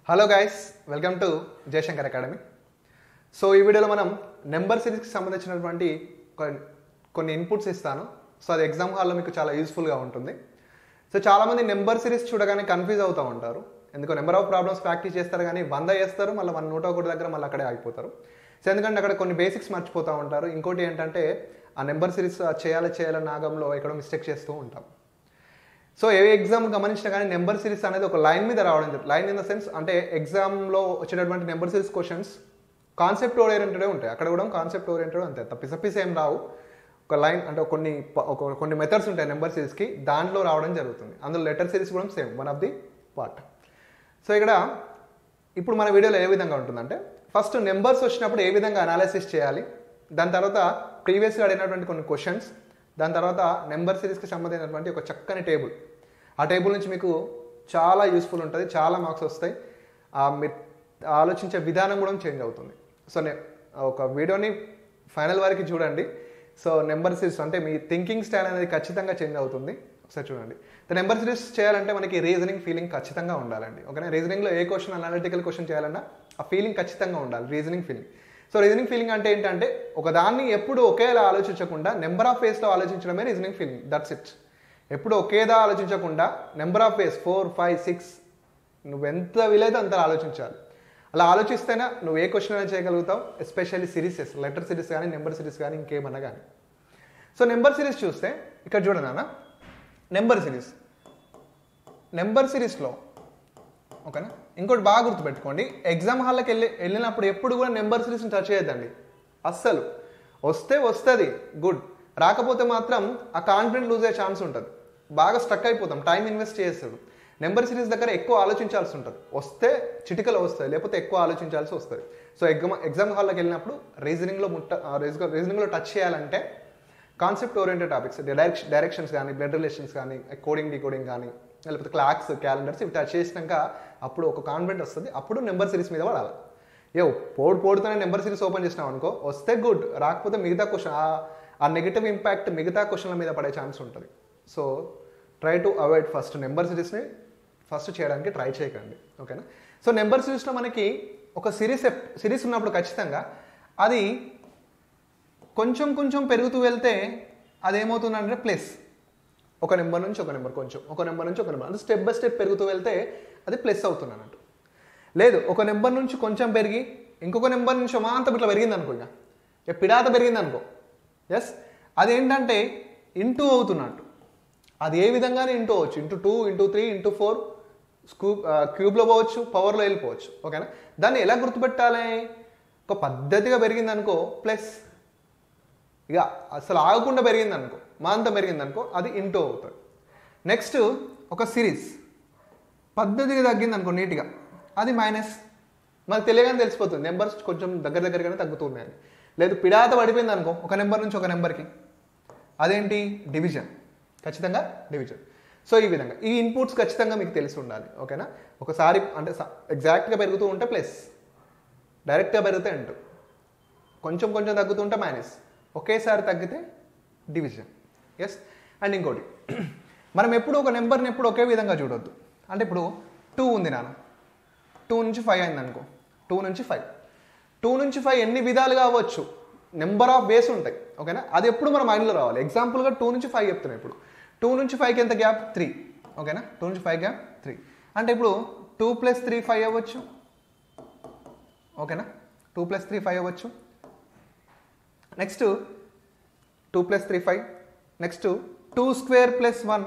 hello guys welcome to Jayashankar Academy so ఈ వీడియోలో మనం నెంబర్ సిరీస్కి సంబంధించినటువంటి కొన్- కొన్ని ఇన్పుట్స్ ఇస్తాను సో అది ఎగ్జామ్ హాల్లో మీకు చాలా యూస్ఫుల్గా ఉంటుంది సో చాలామంది నెంబర్ సిరీస్ చూడగానే కన్ఫ్యూజ్ అవుతూ ఉంటారు ఎందుకో నెంబర్ ఆఫ్ ప్రాబ్లమ్స్ ప్రాక్టీస్ చేస్తారు కానీ వంద చేస్తారు మళ్ళీ వన్ నూట ఒకటి దగ్గర మళ్ళీ అక్కడే ఆగిపోతారు సో ఎందుకంటే అక్కడ కొన్ని బేసిక్స్ మర్చిపోతూ ఉంటారు ఇంకోటి ఏంటంటే ఆ నెంబర్ సిరీస్ చేయాలి చేయాలని నాగంలో ఎక్కడో మిస్టేక్ చేస్తూ ఉంటాం సో ఏ ఎగ్జామ్ గమనించినా కానీ నెంబర్ సిరీస్ అనేది ఒక లైన్ మీద రావడం జరుగుతుంది లైన్ ఇన్ ద సెన్స్ అంటే ఎగ్జామ్లో వచ్చేటటువంటి నెంబర్ సిరీస్ క్వశ్చన్స్ కాన్సెప్ట్ ఓరియంటెడే ఉంటాయి అక్కడ కూడా కాన్సెప్ట్ ఓరియంటెడ్ అంతే తప్పిసప్పిస్ ఏం రావు ఒక లైన్ అంటే కొన్ని ప- ఒక కొన్ని మెథడ్స్ ఉంటాయి నెంబర్ సిరీస్కి దాంట్లో రావడం జరుగుతుంది అందులో లెటర్ సిరీస్ కూడా same one of the part so ఇక్కడ ఇప్పుడు మన వీడియోలో ఏ విధంగా ఉంటుందంటే ఫస్ట్ నెంబర్స్ వచ్చినప్పుడు ఏ విధంగా అనాలిసిస్ చేయాలి దాని తర్వాత ప్రీవియస్గా అడిగినటువంటి కొన్ని క్వశ్చన్స్ దాని తర్వాత నెంబర్ సిరీస్కి సంబంధించినటువంటి ఒక చక్కని టేబుల్ ఆ టేబుల్ నుంచి మీకు చాలా యూస్ఫుల్ ఉంటుంది చాలా మార్క్స్ వస్తాయి ఆ మీరు ఆలోచించే విధానం కూడా చేంజ్ అవుతుంది సో నే ఒక వీడియోని ఫైనల్ వరకు చూడండి సో నెంబర్ సిరీస్ అంటే మీ థింకింగ్ స్టైల్ అనేది ఖచ్చితంగా చేంజ్ అవుతుంది ఒకసారి చూడండి నెంబర్ సిరీస్ చేయాలంటే మనకి రీజనింగ్ ఫీలింగ్ ఖచ్చితంగా ఉండాలండి ఓకేనా రీజనింగ్లో ఏ క్వశ్చన్ అనాలిటికల్ క్వశ్చన్ చేయాలన్నా ఆ ఫీలింగ్ ఖచ్చితంగా ఉండాలి reasoning feeling so reasoning feeling అంటే ఏంటంటే ఒక దాన్ని ఎప్పుడు ఒకేలా ఆలోచించకుండా నెంబర్ ఆఫ్ వేస్లో ఆలోచించడమే రీజనింగ్ ఫీలింగ్ దట్స్ ఇట్ ఎప్పుడు ఒకేదా ఆలోచించకుండా number of ways four five six నువ్వు ఎంత వీలైతే అంత ఆలోచించాలి అలా ఆలోచిస్తేనే నువ్వు ఏ క్వశ్చన్ అయినా చేయగలుగుతావు ఎస్పెషల్లీ సిరీసెస్ లెటర్ సిరీస్ కానీ నెంబర్ సిరీస్ కానీ ఇంకేమన్నా కానీ సో నెంబర్ సిరీస్ చూస్తే ఇక్కడ చూడండి అన్న నెంబర్ సిరీస్ నెంబర్ సిరీస్లో ఓకేనా ఇంకోటి బాగా గుర్తుపెట్టుకోండి ఎగ్జామ్ హాల్కి వెళ్ళి వెళ్ళినప్పుడు ఎప్పుడు కూడా నెంబర్ సిరీస్ని టచ్ చేయొద్దండి అస్సలు వస్తే వస్తుంది గుడ్ రాకపోతే మాత్రం ఆ కాన్ఫిడెంట్ లూజ్ అయ్యే ఛాన్స్ ఉంటుంది బాగా స్ట్రక్ అయిపోతాం టైం ఇన్వెస్ట్ చేస్తాడు నెంబర్ సిరీస్ దగ్గర ఎక్కువ ఆలోచించాల్సి ఉంటుంది వస్తే చిటికలో వస్తుంది లేకపోతే ఎక్కువ ఆలోచించాల్సి వస్తుంది సో ఎగ్జామ్ ఎగ్జామ్ హాల్లోకి వెళ్ళినప్పుడు రీజనింగ్లో ముట్ట రీజనింగ్లో టచ్ చేయాలంటే concept oriented topics direction directions కానీ బ్లడ్ రిలేషన్స్ కానీ కోడింగ్ డీకోడింగ్ కానీ లేకపోతే క్లాక్స్ క్యాలెండర్స్ ఇవి టచ్ చేసినాక అప్పుడు ఒక కాన్ఫిడెంట్ వస్తుంది అప్పుడు నెంబర్ సిరీస్ మీద పడాలి ఏ పోడు పోడుతోనే నెంబర్ సిరీస్ ఓపెన్ చేసినాం అనుకో వస్తే గుడ్ రాకపోతే మిగతా క్వశ్చన్ ఆ నెగిటివ్ ఇంపాక్ట్ మిగతా క్వశ్చన్ల మీద పడే ఛాన్స్ ఉంటుంది so try to avoid first number సిరీస్ని ఫస్ట్ చేయడానికి ట్రై చేయకండి ఓకేనా సో నెంబర్ సిరీస్లో మనకి ఒక సిరీస్ సిరీస్ ఉన్నప్పుడు ఖచ్చితంగా అది కొంచెం కొంచెం పెరుగుతూ వెళ్తే అదేమవుతుందంటే ప్లస్ ఒక నెంబర్ నుంచి ఒక నెంబర్ కొంచెం ఒక నెంబర్ నుంచి ఒక నెంబర్ అంటే స్టెప్ బై స్టెప్ పెరుగుతూ వెళ్తే అది ప్లస్ అవుతుంది అన్నట్టు లేదు ఒక నెంబర్ నుంచి కొంచెం పెరిగి ఇంకొక నెంబర్ నుంచి మాంతం ఇట్లా పెరిగింది అనుకో ఇక ఇక పిడాత పెరిగింది అనుకో ఎస్ అదేంటంటే ఇంటూ అవుతున్నట్టు అది ఏ విధంగానే ఇంటూ అవ్వచ్చు into two into three into four స్కూప్ క్యూబ్లో పోవచ్చు పవర్లో వెళ్ళిపోవచ్చు ఓకేనా దాన్ని ఎలా గుర్తుపెట్టాలి ఒక పద్ధతిగా పెరిగింది అనుకో ప్లస్ ఇక అసలు ఆగకుండా పెరిగింది అనుకో మాంతం పెరిగింది అనుకో అది ఇంటూ అవుతుంది నెక్స్ట్ ఒక సిరీస్ పద్ధతిగా తగ్గింది అనుకో నీట్గా అది మైనస్ మనకు తెలియగానే తెలిసిపోతుంది నెంబర్స్ కొంచెం దగ్గర దగ్గరగానే తగ్గుతున్నాయి అని లేదు పిడాత పడిపోయింది అనుకో ఒక నెంబర్ నుంచి ఒక నెంబర్కి అదేంటి డివిజన్ ఖచ్చితంగా డివిజన్ సో ఈ విధంగా ఈ ఇన్పుట్స్ ఖచ్చితంగా మీకు తెలిసి ఉండాలి ఓకేనా ఒకసారి అంటే ఎగ్జాక్ట్గా పెరుగుతూ ఉంటే ప్లస్ డైరెక్ట్గా పెరిగితే అంటూ కొంచెం కొంచెం తగ్గుతుంటే మైనస్ ఒకేసారి తగ్గితే డివిజన్ ఎస్ అండ్ ఇంకోటి మనం ఎప్పుడు ఒక నెంబర్ని ఎప్పుడు ఒకే విధంగా చూడొద్దు అంటే ఇప్పుడు టూ ఉంది నాన్న టూ నుంచి ఫైవ్ అయింది అనుకో టూ నుంచి ఫైవ్ టూ నుంచి ఫైవ్ ఎన్ని విధాలుగా అవ్వచ్చు నెంబర్ ఆఫ్ వేస్ ఉంటాయి ఓకేనా అది ఎప్పుడు మన మైండ్లో రావాలి ఎగ్జాంపుల్గా టూ నుంచి ఫైవ్ చెప్తున్నాయి ఇప్పుడు టూ నుంచి ఫైవ్కి ఎంత గ్యాప్ త్రీ ఓకేనా టూ నుంచి ఫైవ్ గ్యాప్ త్రీ అంటే ఇప్పుడు టూ ప్లస్ త్రీ ఫైవ్ అవ్వచ్చు ఓకేనా టూ ప్లస్ త్రీ ఫైవ్ అవ్వచ్చు next two plus three five next two square plus one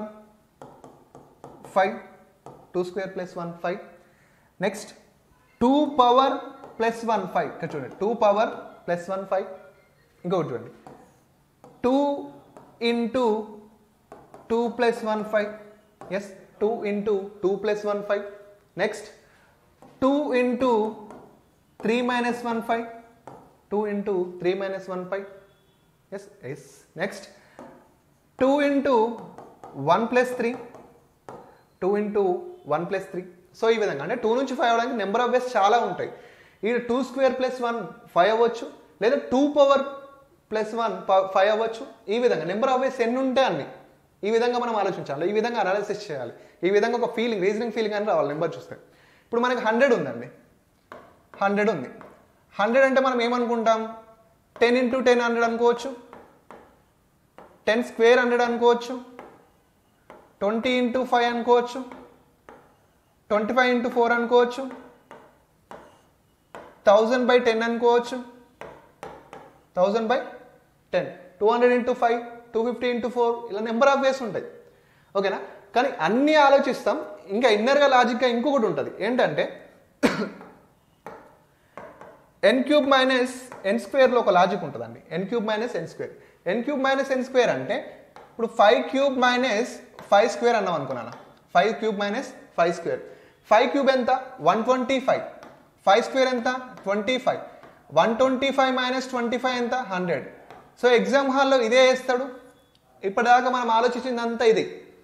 five two square plus one five next two power plus one five ఇక్కడ చూడండి two power plus one five ఇంకొకటి చూడండి two into two plus one five yes two into two plus one five next two into three minus one five two into three minus one five yes yes next two into one plus three two into one plus three so ఈ విధంగా అంటే two నుంచి five అవడానికి number of వేస్ చాలా ఉంటాయి ఈ two square plus one five అవ్వచ్చు లేదా two power plus one five అవ్వచ్చు ఈ విధంగా నెంబర్ ఆఫ్ వేస్ ఎన్ని ఉంటే అన్ని ఈ విధంగా మనం ఆలోచించాలి ఈ విధంగా అనాలిసిస్ చేయాలి ఈ విధంగా ఒక ఫీలింగ్ రీజనింగ్ ఫీలింగ్ అని రావాలి నెంబర్ చూస్తే ఇప్పుడు మనకి హండ్రెడ్ ఉందండి హండ్రెడ్ ఉంది హండ్రెడ్ అంటే మనం ఏమనుకుంటాం టెన్ ఇంటూ టెన్ హండ్రెడ్ అనుకోవచ్చు టెన్ స్క్వేర్ హండ్రెడ్ అనుకోవచ్చు ట్వంటీ ఇంటూ ఫైవ్ అనుకోవచ్చు ట్వంటీ ఫైవ్ ఇంటూ ఫోర్ అనుకోవచ్చు థౌజండ్ బై టెన్ అనుకోవచ్చు thousand by ten two hundred into five two fifty into four ఇలా నెంబర్ ఆఫ్ వేస్ ఉంటాయి ఓకేనా కానీ అన్నీ ఆలోచిస్తాం ఇంకా ఇన్నర్గా లాజిక్గా ఇంకొకటి ఉంటుంది ఏంటంటే ఎన్ క్యూబ్ మైనస్ ఎన్ స్క్వేర్లో ఒక లాజిక్ ఉంటుందండి ఎన్ క్యూబ్ మైనస్ ఎన్ స్క్వేర్ ఎన్ క్యూబ్ మైనస్ ఎన్ స్క్వేర్ అంటే ఇప్పుడు five cube minus five square అన్నాం అనుకున్నాను five cube minus five square five cube ఎంత one twenty five five square ఎంత twenty five one twenty five minus twenty five ఎంత hundred so exam హాల్లో ఇదే వేస్తాడు ఇప్పటిదాకా మనం ఆలోచించిందంతా ఇది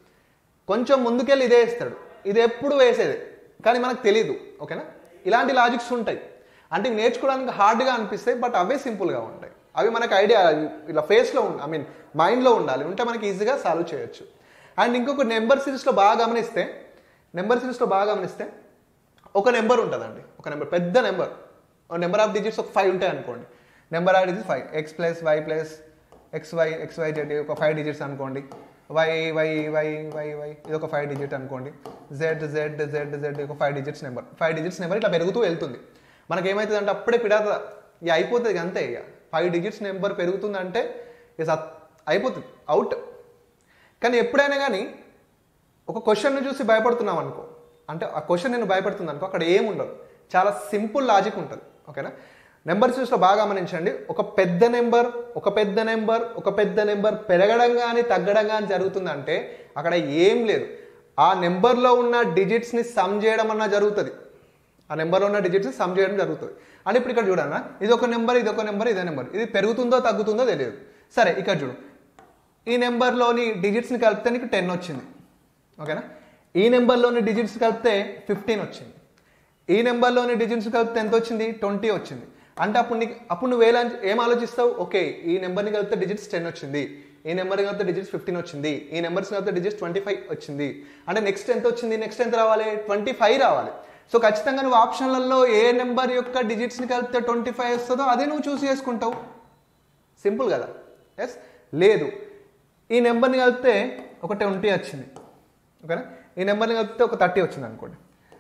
కొంచెం ముందుకెళ్ళి ఇదే వేస్తాడు ఇది ఎప్పుడు వేసేది కానీ మనకు తెలీదు ఓకేనా ఇలాంటి లాజిక్స్ ఉంటాయి అంటే ఇవి నేర్చుకోవడానికి హార్డ్గా అనిపిస్తాయి బట్ అవే సింపుల్గా ఉంటాయి అవి మనకు ఐడియా ఇలా ఫేస్లో ఉండి ఐ మీన్ మైండ్లో ఉండాలి ఉంటే మనకి ఈజీగా సాల్వ్ చేయొచ్చు అండ్ ఇంకొక నెంబర్ సిరీస్లో బాగా గమనిస్తే నెంబర్ సిరీస్లో బాగా గమనిస్తే ఒక నెంబర్ ఉంటుందండి ఒక నెంబర్ పెద్ద నెంబర్ నెంబర్ ఆఫ్ డిజిట్స్ ఒక ఫైవ్ ఉంటాయి అనుకోండి number of digits five X plus Y plus X Y X Y Z ఒక ఫైవ్ డిజిట్స్ అనుకోండి Y Y Y Y Y ఇది ఒక ఫైవ్ డిజిట్ అనుకోండి జెడ్ జెడ్ జెడ్ జెడ్ ఒక five digits number five digits number ఇట్లా పెరుగుతూ వెళ్తుంది మనకి ఏమవుతుంది అంటే అప్పుడే పిడాత ఇక అయిపోతుంది ఇక అంతే ఇక ఫైవ్ డిజిట్స్ నెంబర్ పెరుగుతుందంటే ఇక సత్ అయిపోతుంది అవుట్ కానీ ఎప్పుడైనా కానీ ఒక క్వశ్చన్ను చూసి భయపడుతున్నాం అనుకో అంటే ఆ క్వశ్చన్ నేను భయపడుతుంది అనుకో అక్కడ ఏం ఉండదు చాలా సింపుల్ లాజిక్ ఉంటుంది ఓకేనా నెంబర్ చూస్లో బాగా గమనించండి ఒక పెద్ద నెంబర్ ఒక పెద్ద నెంబర్ ఒక పెద్ద నెంబర్ పెరగడం కానీ తగ్గడం కానీ జరుగుతుందంటే అక్కడ ఏం లేదు ఆ నెంబర్లో ఉన్న డిజిట్స్ని సమ్ చేయడం అన్నా జరుగుతుంది ఆ నెంబర్లో ఉన్న డిజిట్స్ సమ్ చేయడం జరుగుతుంది అంటే ఇప్పుడు ఇక్కడ చూడన్నా ఇది ఒక నెంబర్ ఇది ఒక నెంబర్ ఇదే నెంబర్ ఇది పెరుగుతుందో తగ్గుతుందో తెలియదు సరే ఇక్కడ చూడు ఈ నెంబర్లోని డిజిట్స్ని కలిపితే నీకు టెన్ వచ్చింది ఓకేనా ఈ నెంబర్లోని డిజిట్స్ కలిపితే ఫిఫ్టీన్ వచ్చింది ఈ నెంబర్లోని డిజిట్స్ కలిపితే ఎంత వచ్చింది ట్వంటీ వచ్చింది అంటే అప్పుడు నీకు అప్పుడు నువ్వు ఎలా ఏం ఆలోచిస్తావు ఓకే ఈ నెంబర్ని కలిపితే డిజిట్స్ టెన్ వచ్చింది ఈ నెంబర్ని కలిపితే డిజిట్స్ ఫిఫ్టీన్ వచ్చింది ఈ నెంబర్స్ కలిపితే డిజిట్స్ ట్వంటీ ఫైవ్ వచ్చింది అంటే నెక్స్ట్ ఎంత వచ్చింది నెక్స్ట్ ఎంత రావాలి ట్వంటీ ఫైవ్ రావాలి సో ఖచ్చితంగా నువ్వు ఆప్షన్లలో ఏ నెంబర్ యొక్క డిజిట్స్ని కలిపితే ట్వంటీ ఫైవ్ వస్తుందో అదే నువ్వు చూస్ చేసుకుంటావు సింపుల్ కదా ఎస్ లేదు ఈ నెంబర్ని కలిపితే ఒక ట్వంటీ వచ్చింది ఓకేనా ఈ నెంబర్ని కలిపితే ఒక థర్టీ వచ్చింది అనుకోండి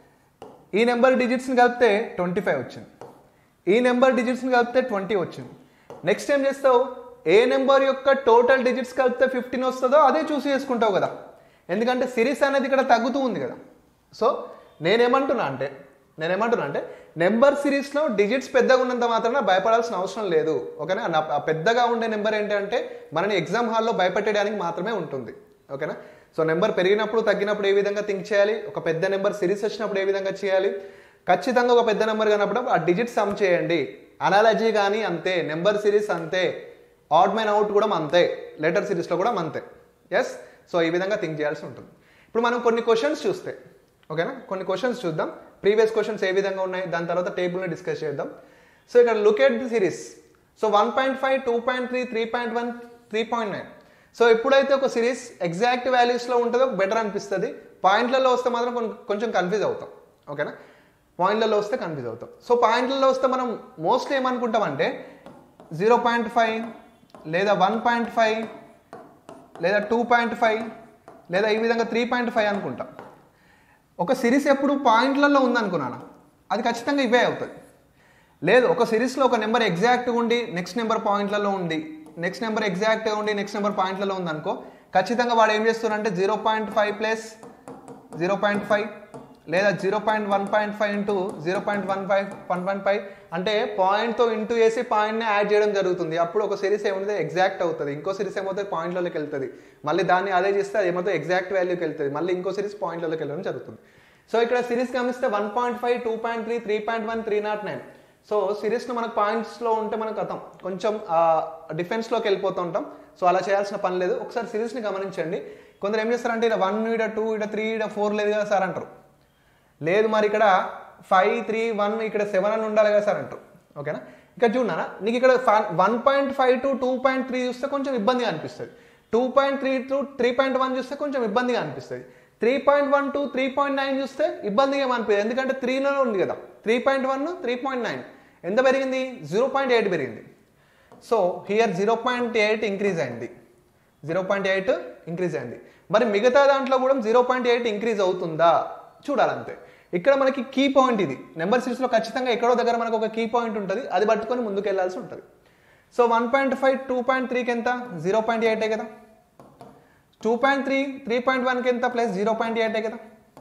ఈ నెంబర్ డిజిట్స్ని కలిపితే ట్వంటీ ఫైవ్ వచ్చింది ఈ నెంబర్ డిజిట్స్ని కలిపితే ట్వంటీ వచ్చింది నెక్స్ట్ ఏం చేస్తావు ఏ నెంబర్ యొక్క టోటల్ డిజిట్స్ కలిపితే ఫిఫ్టీన్ వస్తుందో అదే చూసి చేసుకుంటావు కదా ఎందుకంటే సిరీస్ అనేది ఇక్కడ తగ్గుతూ ఉంది కదా సో నేనేమంటున్నా అంటే నేనేమంటున్నా అంటే నెంబర్ సిరీస్లో డిజిట్స్ పెద్దగా ఉన్నంత మాత్రాన భయపడాల్సిన అవసరం లేదు ఓకేనా నా- ఆ పెద్దగా ఉండే నెంబర్ ఏంటంటే మనని ఎగ్జామ్ హాల్లో భయపెట్టడానికి మాత్రమే ఉంటుంది ఓకేనా సో నెంబర్ పెరిగినప్పుడు తగ్గినప్పుడు ఏ విధంగా థింక్ చేయాలి ఒక పెద్ద నెంబర్ సిరీస్ వచ్చినప్పుడు ఏ విధంగా చేయాలి ఖచ్చితంగా ఒక పెద్ద నెంబర్ కానప్పుడు ఆ డిజిట్ సమ్ చేయండి అనాలజీ కానీ అంతే నెంబర్ సిరీస్ అంతే ఆడ్ మ్యాన్ అవుట్ కూడా అంతే లెటర్ సిరీస్లో కూడా అంతే ఎస్ సో ఈ విధంగా థింక్ చేయాల్సి ఉంటుంది ఇప్పుడు మనం కొన్ని క్వశ్చన్స్ చూస్తే ఓకేనా కొన్ని క్వశ్చన్స్ చూద్దాం ప్రీవియస్ క్వశ్చన్స్ ఏ విధంగా ఉన్నాయి దాని తర్వాత టేబుల్ని డిస్కస్ చేద్దాం సో ఇక్కడ look at the series so one point five two point three three point one three point nine so ఎప్పుడైతే ఒక సిరీస్ ఎగ్జాక్ట్ వాల్యూస్లో ఉంటుందో బెటర్ అనిపిస్తుంది పాయింట్లలో వస్తే మాత్రం కొం- కొంచెం కన్ఫ్యూజ్ అవుతాం ఓకేనా పాయింట్లలో వస్తే కన్ఫ్యూజ్ అవుతాం సో పాయింట్లలో వస్తే మనం మోస్ట్లీ ఏమనుకుంటామంటే జీరో పాయింట్ ఫైవ్ లేదా వన్ పాయింట్ ఫైవ్ లేదా టూ పాయింట్ ఫైవ్ లేదా ఈ విధంగా త్రీ పాయింట్ ఫైవ్ అనుకుంటాం ఒక సిరీస్ ఎప్పుడు పాయింట్లలో ఉందనుకున్నాను అది ఖచ్చితంగా ఇవే అవుతుంది లేదు ఒక సిరీస్లో ఒక నెంబర్ ఎగ్జాక్ట్గా ఉండి నెక్స్ట్ నెంబర్ పాయింట్లలో ఉండి నెక్స్ట్ నెంబర్ ఎగ్జాక్ట్గా ఉండి నెక్స్ట్ నెంబర్ పాయింట్లలో ఉందనుకో ఖచ్చితంగా వాడు ఏం చేస్తున్నారంటే zero point five plus zero point five లేదా zero point one point five into zero point one five one point five అంటే పాయింట్తో ఇంటూ వేసి పాయింట్ని యాడ్ చేయడం జరుగుతుంది అప్పుడు ఒక సిరీస్ ఏముంటుంది ఎగ్జాక్ట్ అవుతుంది ఇంకో సిరీస్ ఏమవుతుంది పాయింట్లలోకి వెళ్తుంది మళ్ళీ దాన్ని అదే చేస్తే అది ఏమవుతుంది ఎగ్జాక్ట్ వాల్యూకి వెళ్తుంది మళ్ళీ ఇంకో సిరీస్ పాయింట్లలోకి వెళ్ళడం జరుగుతుంది సో ఇక్కడ సిరీస్ గమనిస్తే one point five two point three three point one three nought nine so సిరీస్లో మనకు పాయింట్స్లో ఉంటే మనకు అర్థం కొంచెం డిఫెన్స్లోకి వెళ్ళిపోతూ ఉంటాం సో అలా చేయాల్సిన పని లేదు ఒకసారి సిరీస్ని గమనించండి కొందరు ఏం చేస్తారంటే ఇక్కడ వన్ ఇక్కడ టూ ఇక్కడ త్రీ ఇక్కడ ఫోర్ లేదు కదా సార్ అంటారు లేదు మరి ఇక్కడ ఫైవ్ త్రీ వన్ ఇక్కడ సెవెన్ అని ఉండాలి కదా సార్ అంటారు ఓకేనా ఇక్కడ చూడనా నీకు ఇక్కడ one point five to two point three చూస్తే కొంచెం ఇబ్బందిగా అనిపిస్తుంది two point three to three point one చూస్తే కొంచెం ఇబ్బందిగా అనిపిస్తుంది three point one to three point nine చూస్తే ఇబ్బందిగా ఏమనిపించదు ఎందుకంటే త్రీలోనే ఉంది కదా three point one three point nine ఎంత పెరిగింది జీరో పాయింట్ ఎయిట్ పెరిగింది so here zero point eight increase అయింది జీరో పాయింట్ ఎయిట్ ఇంక్రీజ్ అయింది మరి మిగతా దాంట్లో కూడా జీరో పాయింట్ ఎయిట్ ఇంక్రీజ్ అవుతుందా చూడాలంతే ఇక్కడ మనకి కీ పాయింట్ ఇది నెంబర్ సిరీస్లో ఖచ్చితంగా ఎక్కడో దగ్గర మనకు ఒక కీ పాయింట్ ఉంటుంది అది పట్టుకొని ముందుకు వెళ్ళాల్సి ఉంటుంది so one point five two point త్రీకి ఎంత జీరో పాయింట్ ఎయిటే కదా two point three three point వన్కి ఎంత ప్లస్ జీరో పాయింట్ ఎయిటే కదా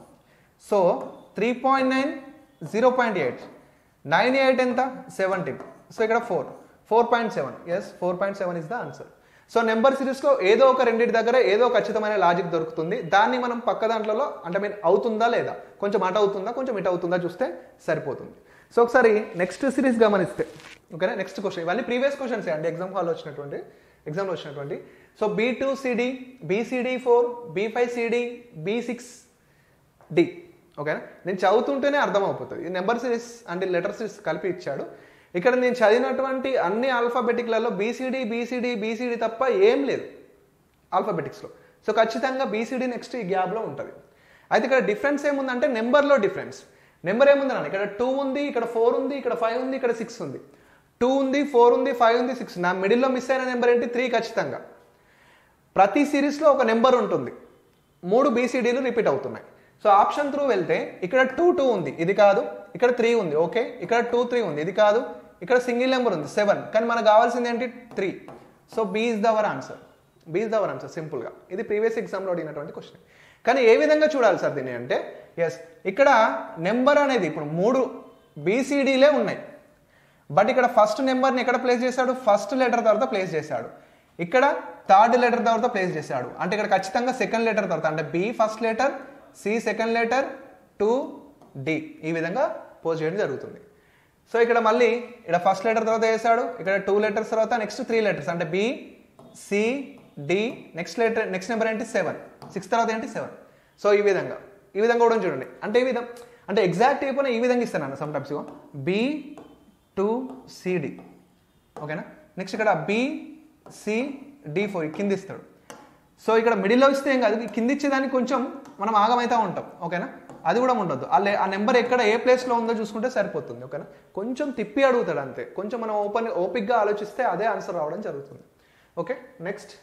so three point nine zero point eight nine eight ఎంత సెవెంటీన్ సో ఇక్కడ four four point seven yes four point seven is the answer so number సిరీస్లో ఏదో ఒక రెండింటి దగ్గర ఏదో ఖచ్చితమైన లాజిక్ దొరుకుతుంది దాన్ని మనం పక్క దాంట్లో అంటే మీన్ అవుతుందా లేదా కొంచెం అటు అవుతుందా కొంచెం ఇటు అవుతుందా చూస్తే సరిపోతుంది సో ఒకసారి నెక్స్ట్ సిరీస్ గమనిస్తే ఓకేనా నెక్స్ట్ క్వశ్చన్ ఇవన్నీ ప్రీవియస్ క్వశ్చన్స్ అండి ఎగ్జామ్ హాల్లో వచ్చినటువంటి ఎగ్జామ్లో వచ్చినటువంటి so B two C D B C D four B five C D B six D ఓకేనా నేను చదువుతుంటేనే అర్థమైపోతుంది ఈ నెంబర్ సిరీస్ అంటే లెటర్ సిరీస్ కలిపి ఇచ్చాడు ఇక్కడ నేను చదివినటువంటి అన్ని ఆల్ఫాబెటిక్లలో బీసీడీ బీసీడీ బీసీడీ తప్ప ఏం లేదు ఆల్ఫాబెటిక్స్లో సో ఖచ్చితంగా బీసీడీ నెక్స్ట్ ఈ గ్యాప్లో ఉంటుంది అయితే ఇక్కడ డిఫరెన్స్ ఏముందంటే నెంబర్లో డిఫరెన్స్ నెంబర్ ఏముంది నాన్న ఇక్కడ టూ ఉంది ఇక్కడ ఫోర్ ఉంది ఇక్కడ ఫైవ్ ఉంది ఇక్కడ సిక్స్ ఉంది టూ ఉంది ఫోర్ ఉంది ఫైవ్ ఉంది సిక్స్ నా మిడిల్లో మిస్ అయిన నెంబర్ ఏంటి త్రీ ఖచ్చితంగా ప్రతి సిరీస్లో ఒక నెంబర్ ఉంటుంది మూడు బీసీడీలు రిపీట్ అవుతున్నాయి సో ఆప్షన్ త్రూ వెళ్తే ఇక్కడ టూ టూ ఉంది ఇది కాదు ఇక్కడ త్రీ ఉంది ఓకే ఇక్కడ టూ త్రీ ఉంది ఇది కాదు ఇక్కడ సింగిల్ నెంబర్ ఉంది సెవెన్ కానీ మనకు కావాల్సింది ఏంటి three so B is the our answer B is the our answer సింపుల్గా ఇది ప్రీవియస్ ఎగ్జామ్లో అడిగినటువంటి క్వశ్చన్ కానీ ఏ విధంగా చూడాలి సార్ దీన్ని అంటే ఎస్ ఇక్కడ నెంబర్ అనేది ఇప్పుడు మూడు బీసీడీలే ఉన్నాయి బట్ ఇక్కడ ఫస్ట్ నెంబర్ని ఎక్కడ ప్లేస్ చేశాడు ఫస్ట్ లెటర్ తర్వాత ప్లేస్ చేశాడు ఇక్కడ థర్డ్ లెటర్ తర్వాత ప్లేస్ చేశాడు అంటే ఇక్కడ ఖచ్చితంగా సెకండ్ లెటర్ తర్వాత అంటే B first letter C second letter two D ఈ విధంగా పోజ్ చేయడం జరుగుతుంది సో ఇక్కడ మళ్ళీ ఇక్కడ ఫస్ట్ లెటర్ తర్వాత వేసాడు ఇక్కడ టూ లెటర్స్ తర్వాత నెక్స్ట్ త్రీ లెటర్స్ అంటే B C D next letter next number ఏంటి సెవెన్ సిక్స్ తర్వాత ఏంటి సెవెన్ సో ఈ విధంగా ఈ విధంగా కూడా చూడండి అంటే ఈ విధం అంటే ఎగ్జాక్ట్ అయిపోయినా ఈ విధంగా ఇస్తాను sometimes B to C D ఓకేనా నెక్స్ట్ ఇక్కడ బి సి డి ఫోర్ కింద ఇస్తాడు సో ఇక్కడ మిడిల్లో ఇస్తే ఏం కాదు కింద ఇచ్చేదానికి కొంచెం మనం ఆగమైతే ఉంటాం ఓకేనా అది కూడా ఉండొద్దు ఆ లే- ఆ నెంబర్ ఎక్కడ ఏ ప్లేస్లో ఉందో చూసుకుంటే సరిపోతుంది ఓకేనా కొంచెం తిప్పి అడుగుతాడు అంతే కొంచెం మనం ఓపెన్ ఓపిక్గా ఆలోచిస్తే అదే ఆన్సర్ రావడం జరుగుతుంది okay next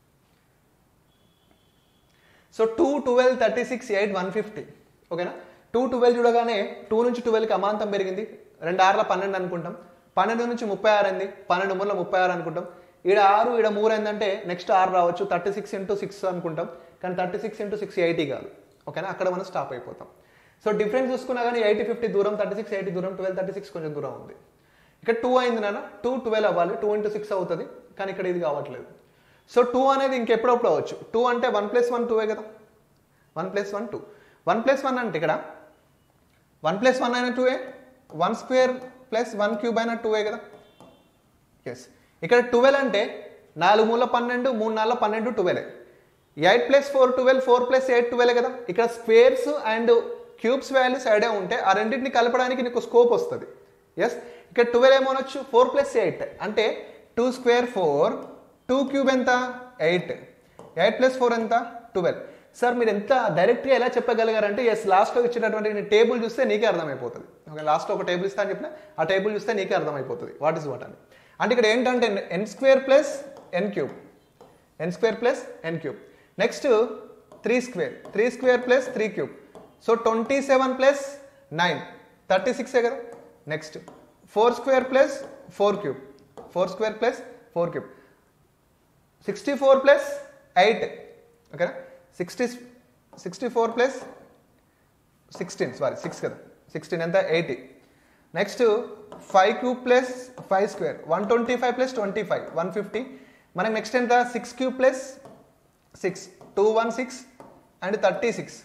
so two twelve thirty six eight one fifty ఓకేనా టూ ట్వెల్వ్ చూడగానే టూ నుంచి ట్వెల్వ్కి అమాంతం పెరిగింది రెండు ఆరుల పన్నెండు అనుకుంటాం పన్నెండు నుంచి ముప్పై ఆరు అయింది పన్నెండు మూల ముప్పై ఆరు అనుకుంటాం ఈడ ఆరు ఈడ మూడు అయిందంటే నెక్స్ట్ ఆరు రావచ్చు థర్టీ సిక్స్ ఇంటూ సిక్స్ అనుకుంటాం కానీ thirty six into six eighty కాదు ఓకేనా అక్కడ మనం స్టాప్ అయిపోతాం సో డిఫరెన్స్ చూసుకున్నా కానీ ఎయిటీ ఫిఫ్టీ దూరం థర్టీ సిక్స్ ఎయిటీ దూరం ట్వెల్వ్ థర్టీ సిక్స్ కొంచెం దూరం ఉంది ఇక్కడ టూ అయింది నాన్న టూ ట్వెల్వ్ అవ్వాలి టూ ఇంటూ సిక్స్ అవుతుంది కానీ ఇక్కడ ఇది కావట్లేదు సో టూ అనేది ఇంకెప్పుడప్పుడు అవ్వచ్చు టూ అంటే వన్ ప్లస్ వన్ టూవే కదా one plus one two one plus one అంటే ఇక్కడ వన్ ప్లస్ వన్ అయినా టూఏ one square plus one cube అయినా టూఏ కదా ఎస్ ఇక్కడ ట్వెల్వ్ అంటే నాలుగు మూల పన్నెండు మూడు నాలుగు పన్నెండు twelve eight plus four twelve four plus eight twelve కదా ఇక్కడ squares and cubes values idea ఉంటే ఆ రెండింటిని కలపడానికి నీకు స్కోప్ వస్తుంది ఎస్ ఇక్కడ ట్వెల్వ్ ఏమనొచ్చు ఫోర్ ప్లస్ ఎయిట్ అంటే two square four two cube ఎంత ఎయిట్ ఎయిట్ ప్లస్ ఫోర్ ఎంత ట్వెల్వ్ సార్ మీరు ఎంత డైరెక్ట్గా ఎలా చెప్పగలిగారంటే ఎస్ లాస్ట్లో ఇచ్చినటువంటి టేబుల్ చూస్తే నీకే అర్థమైపోతుంది ఓకే లాస్ట్లో ఒక టేబుల్ ఇస్తా అని చెప్పిన ఆ టేబుల్ చూస్తే నీకే అర్థమైపోతుంది వాట్ ఇస్ వాట్ అని అంటే ఇక్కడ ఏంటంటే N square plus N cube N square plus N cube next three square three square plus three cube so twenty seven plus nine thirty సిక్సే కదా next four square plus four cube four square plus four cube sixty four plus eight ఓకేనా sixty sixty four plus sixteen sorry six కదా sixteen ఎంత eighty next five cube plus five square one twenty five plus twenty five one fifty మనకి next ఎంత six cube plus six two one six and thirty six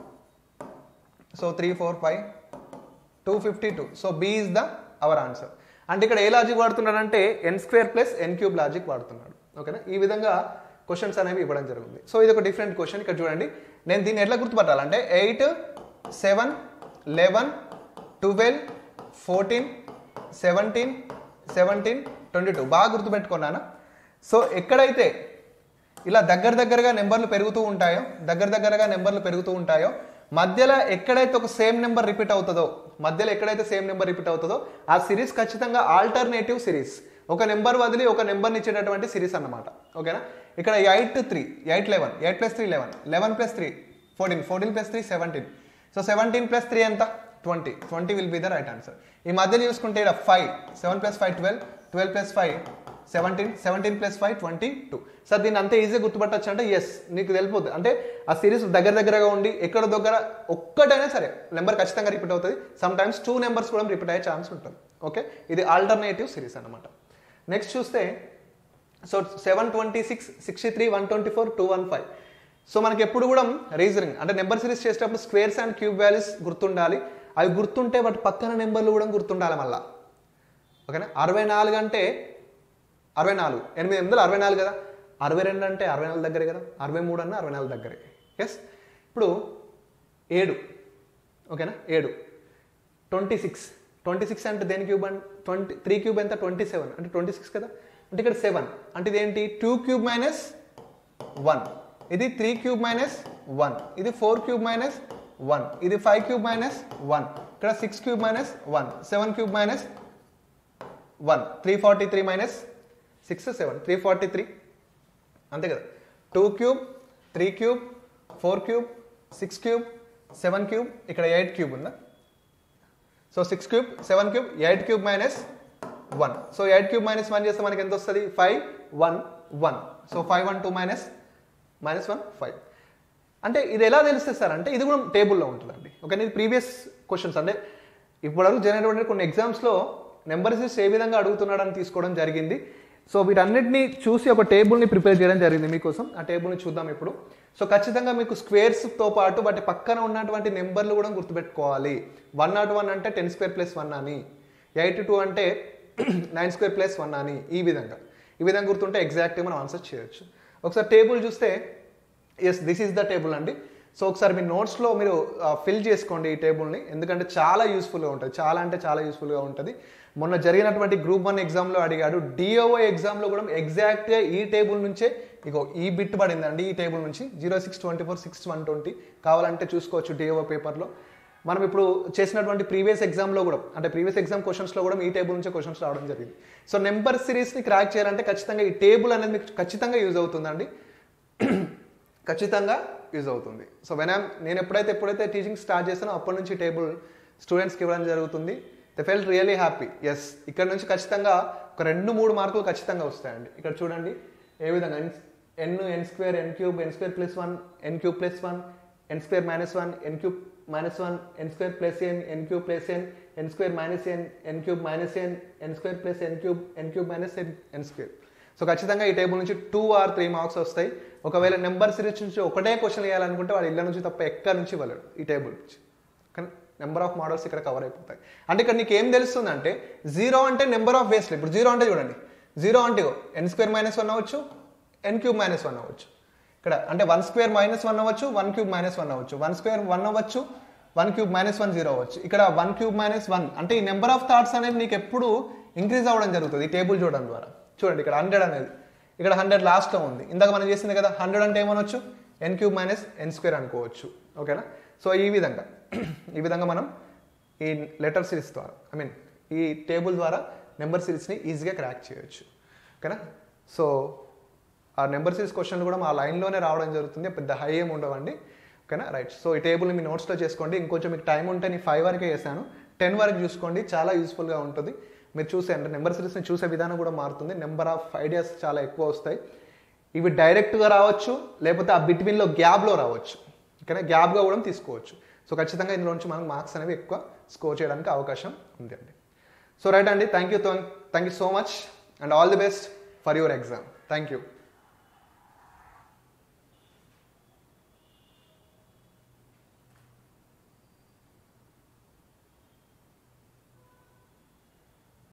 so three four five two fifty two so B is the our answer అంటే ఇక్కడ ఏ logic వాడుతున్నాడంటే N square plus N cube logic వాడుతున్నాడు ఓకేనా ఈ విధంగా questions అనేవి ఇవ్వడం జరుగుతుంది సో ఇది ఒక డిఫరెంట్ క్వశ్చన్ ఇక్కడ చూడండి నేను దీన్ని ఎట్లా గుర్తుపట్టాలంటే eight seven eleven twelve fourteen seventeen seventeen twenty two బాగా గుర్తుపెట్టుకున్నాను సో ఎక్కడైతే ఇలా దగ్గర దగ్గరగా నెంబర్లు పెరుగుతూ ఉంటాయో దగ్గర దగ్గరగా నెంబర్లు పెరుగుతూ ఉంటాయో మధ్యలో ఎక్కడైతే ఒక సేమ్ నెంబర్ రిపీట్ అవుతుందో మధ్యలో ఎక్కడైతే సేమ్ నెంబర్ రిపీట్ అవుతుందో ఆ సిరీస్ ఖచ్చితంగా ఆల్టర్నేటివ్ సిరీస్ ఒక నెంబర్ వదిలి ఒక నెంబర్ని ఇచ్చేటటువంటి సిరీస్ అన్నమాట ఓకేనా ఇక్కడ eight three eight eleven eight plus three eleven eleven plus three fourteen fourteen plus three seventeen so seventeen plus three ఎంత twenty twenty will be the right answer ఈ మధ్యలో చూసుకుంటే ఇక్కడ five seven plus five twelve twelve plus five seventeen seventeen plus five twenty two sir దీన్ని అంతే ఈజీగా గుర్తుపట్టచ్చు అంటే yes నీకు తెలిపోద్ది అంటే ఆ సిరీస్ దగ్గర దగ్గరగా ఉండి ఎక్కడ దగ్గర ఒక్కటైనా సరే నెంబర్ ఖచ్చితంగా రిపీట్ అవుతుంది సమ్ టైమ్స్ టూ నెంబర్స్ కూడా రిపీట్ అయ్యే ఛాన్స్ ఉంటుంది ఓకే ఇది ఆల్టర్నేటివ్ సిరీస్ అనమాట నెక్స్ట్ చూస్తే so seven twenty six sixty three one twenty four two one five so మనకి ఎప్పుడు కూడా రీజనింగ్ అంటే నెంబర్ సిరీస్ చేసేటప్పుడు స్క్వేర్స్ అండ్ క్యూబ్ వాల్యూస్ గుర్తుండాలి అవి గుర్తుంటే వాటి పక్కన నెంబర్లు కూడా గుర్తుండాలి మళ్ళా ఓకేనా అరవై నాలుగు అంటే అరవై నాలుగు ఎనిమిది ఎనిమిదిలో అరవై నాలుగు కదా అరవై రెండు అంటే అరవై నాలుగు దగ్గరే కదా అరవై మూడు అన్న అరవై నాలుగు దగ్గరే ఎస్ ఇప్పుడు ఏడు ఓకేనా ఏడు ట్వంటీ సిక్స్ ట్వంటీ సిక్స్ అంటే దేని క్యూబ్ అంటే ట్వంటీ త్రీ క్యూబ్ ఎంత ట్వంటీ సెవెన్ అంటే ట్వంటీ సిక్స్ కదా అంటే ఇక్కడ సెవెన్ అంటే ఇదేంటి టూ క్యూబ్ మైనస్ వన్ ఇది త్రీ క్యూబ్ మైనస్ వన్ ఇది ఫోర్ క్యూబ్ మైనస్ వన్ ఇది ఫైవ్ క్యూబ్ మైనస్ వన్ ఇక్కడ six cube minus one seven cube minus one three forty three minus six seven three forty three అంతే కదా two cube three cube four cube six cube seven cube ఇక్కడ eight cube ఉందా so six cube seven cube eight cube minus one so eight cube minus one చేస్తే మనకి ఎంత వస్తుంది five one one so five one two minus minus one five అంటే ఇది ఎలా తెలుస్తుంది సార్ అంటే ఇది కూడా టేబుల్లో ఉంటుందండి ఓకే ఇది ప్రీవియస్ క్వశ్చన్స్ అంటే ఇప్పటివరకు జనరేట్ అయిన కొన్ని ఎగ్జామ్స్లో నెంబర్ సిరీస్ ఏ విధంగా అడుగుతున్నాడని తీసుకోవడం జరిగింది సో వీటన్నిటిని చూసి ఒక టేబుల్ని ప్రిపేర్ చేయడం జరిగింది మీకోసం ఆ టేబుల్ని చూద్దాం ఇప్పుడు సో ఖచ్చితంగా మీకు స్క్వేర్స్తో పాటు వాటి పక్కన ఉన్నటువంటి నెంబర్లు కూడా గుర్తుపెట్టుకోవాలి వన్ నాట్ వన్ అంటే టెన్ స్క్వేర్ ప్లస్ వన్ అని ఎయిట్ టూ అంటే నైన్ స్క్వేర్ ప్లస్ వన్ అని ఈ విధంగా ఈ విధంగా గుర్తుంటే ఎగ్జాక్ట్గా మనం ఆన్సర్ చేయొచ్చు ఒకసారి టేబుల్ చూస్తే yes this is the table అండి సో ఒకసారి మీ నోట్స్లో మీరు ఫిల్ చేసుకోండి ఈ టేబుల్ని ఎందుకంటే చాలా యూస్ఫుల్గా ఉంటుంది చాలా అంటే చాలా యూస్ఫుల్గా ఉంటుంది మొన్న జరిగినటువంటి గ్రూప్ వన్ ఎగ్జామ్లో అడిగాడు డిఓఓ ఎగ్జామ్లో కూడా ఎగ్జాక్ట్గా ఈ టేబుల్ నుంచే ఇగో ఈ బిట్ పడిందండి ఈ టేబుల్ నుంచి zero six twenty four six one twenty కావాలంటే చూసుకోవచ్చు డిఓఓ పేపర్లో మనం ఇప్పుడు చేసినటువంటి ప్రీవియస్ ఎగ్జామ్లో కూడా అంటే ప్రీవియస్ ఎగ్జామ్ క్వశ్చన్స్లో కూడా ఈ టేబుల్ నుంచే క్వశ్చన్స్ రావడం జరిగింది సో నెంబర్ సిరీస్ని క్రాక్ చేయాలంటే ఖచ్చితంగా ఈ టేబుల్ అనేది మీకు ఖచ్చితంగా యూజ్ అవుతుందండి ఖచ్చితంగా యూజ్ అవుతుంది సో వెన్ నేను ఎప్పుడైతే ఎప్పుడైతే టీచింగ్ స్టార్ట్ చేశానో అప్పటి నుంచి టేబుల్ స్టూడెంట్స్కి ఇవ్వడం జరుగుతుంది the feel really happy yes ఇక్కడ నుంచి ఖచ్చితంగా ఒక రెండు మూడు మార్కులు ఖచ్చితంగా వస్తాయండి ఇక్కడ చూడండి ఏ విధంగా ఎన్ ఎన్ ఎన్ స్క్వేర్ ఎన్ cube N square plus one N cube plus one N square minus one N cube minus one N square plus N N cube plus N N square minus N N cube minus N N square plus N cube N cube minus N N square so ఖచ్చితంగా ఈ table నుంచి two are three marks వస్తాయి ఒకవేళ number series నుంచి ఒకటే question వేయాలనుకుంటే వాడు ఇళ్ళ నుంచి తప్ప ఎక్కడ నుంచి ఇవ్వలేడు ఈ టేబుల్ నుంచి కానీ నెంబర్ ఆఫ్ మోడల్స్ ఇక్కడ కవర్ అయిపోతాయి అంటే ఇక్కడ నీకు ఏం తెలుస్తుంది అంటే జీరో అంటే నెంబర్ ఆఫ్ వేస్లు ఇప్పుడు జీరో అంటే చూడండి జీరో అంటే ఎన్ స్క్వేర్ మైనస్ వన్ అవ్వచ్చు ఎన్ క్యూబ్ మైనస్ వన్ అవ్వచ్చు ఇక్కడ అంటే వన్ స్క్వేర్ మైనస్ వన్ అవ్వచ్చు వన్ క్యూబ్ మైనస్ వన్ అవ్వచ్చు వన్ స్క్వేర్ వన్ అవ్వచ్చు one cube minus one zero అవ్వచ్చు ఇక్కడ వన్ క్యూబ్ మైనస్ వన్ అంటే ఈ నెంబర్ ఆఫ్ థాట్స్ అనేది నీకు ఎప్పుడు ఇంక్రీజ్ అవ్వడం జరుగుతుంది ఈ టేబుల్ చూడడం ద్వారా చూడండి ఇక్కడ హండ్రెడ్ అనేది ఇక్కడ హండ్రెడ్ లాస్ట్లో ఉంది ఇందాక మనం చేసింది కదా హండ్రెడ్ అంటే ఏమనొచ్చు ఎన్ క్యూబ్ మైనస్ ఎన్ స్క్వేర్ అనుకోవచ్చు ఓకేనా సో ఈ విధంగా ఈ విధంగా మనం ఈ లెటర్ సిరీస్ ద్వారా ఐ మీన్ ఈ టేబుల్ ద్వారా నెంబర్ సిరీస్ని ఈజీగా క్రాక్ చేయొచ్చు ఓకేనా సో ఆ నెంబర్ సిరీస్ క్వశ్చన్లు కూడా మా లైన్లోనే రావడం జరుగుతుంది పెద్ద హై ఏమి ఉండవండి ఓకేనా రైట్ సో ఈ టేబుల్ని మీ నోట్స్లో చేసుకోండి ఇంకొంచెం మీకు టైం ఉంటే నేను ఫైవ్ వరకే చేశాను టెన్ వరకు చూసుకోండి చాలా యూస్ఫుల్గా ఉంటుంది మీరు చూసే అంటే నెంబర్ సిరీస్ని చూసే విధానం కూడా మారుతుంది నెంబర్ ఆఫ్ ఐడియాస్ చాలా ఎక్కువ వస్తాయి ఇవి డైరెక్ట్గా రావచ్చు లేకపోతే ఆ బిట్వీన్లో గ్యాప్లో రావచ్చు ఓకేనా గ్యాప్గా కూడా తీసుకోవచ్చు సో ఖచ్చితంగా ఇందులో నుంచి మనకు మార్క్స్ అనేవి ఎక్కువ స్కోర్ చేయడానికి అవకాశం ఉంది అండి సో రైట్ అండి thank you thank you so much and all the best for your exam thank you